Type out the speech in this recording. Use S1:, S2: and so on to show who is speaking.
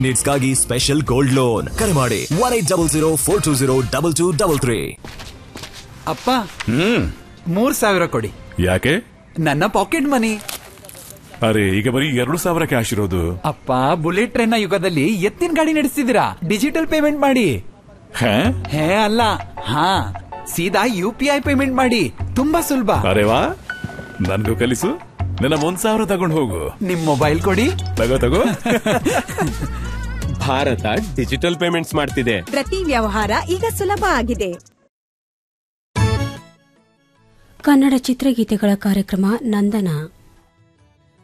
S1: ನೀಡ್ಸ್ಗಾಗಿ special gold loan ಕರೆ ಮಾಡಿ one eight double zero four two zero double two double three
S2: ಅಪ್ಪ ಮೂರ್ ಸಾವಿರ ಕೊಡಿ
S3: ಯಾಕೆ
S2: ನನ್ನ ಪಾಕೆಟ್ ಮನಿ
S3: ಅರೆ ಈಗ ಬರೀ ಎರಡು ಸಾವಿರ ಕ್ಯಾಶ್ ಇರೋದು
S2: ಅಪ್ಪ ಬುಲೆಟ್ ಟ್ರೈನ್ ನ ಯುಗದಲ್ಲಿ ಎತ್ತಿನ ಗಾಡಿ ನಡೆಸ್ತಿದ್ದೀರಾ ಡಿಜಿಟಲ್ ಪೇಮೆಂಟ್ ಮಾಡಿ
S3: ಹಾ
S2: ಹೇ ಅಲ್ಲ ಹಾ ಸೀದಾ ಯು ಪಿ ಐ ಪೇಮೆಂಟ್ ಮಾಡಿ ತುಂಬಾ ಸುಲಭ
S3: ಅರೆ ವಾ ನನ್ಗೂ ಕಲಿಸು ನನ್ನ ಒಂದ್ ಸಾವಿರ ತಗೊಂಡು ಹೋಗು
S2: ನಿಮ್ ಮೊಬೈಲ್ ಕೊಡಿ
S3: ತಗೋ ತಗೋ
S4: ಭಾರತ ಡಿಜಿಟಲ್ ಪೇಮೆಂಟ್ಸ್ ಮಾಡ್ತಿದೆ
S5: ಪ್ರತಿ ವ್ಯವಹಾರ ಈಗ ಸುಲಭ ಆಗಿದೆ
S6: ಕನ್ನಡ ಚಿತ್ರಗೀತೆಗಳ ಕಾರ್ಯಕ್ರಮ ನಂದನ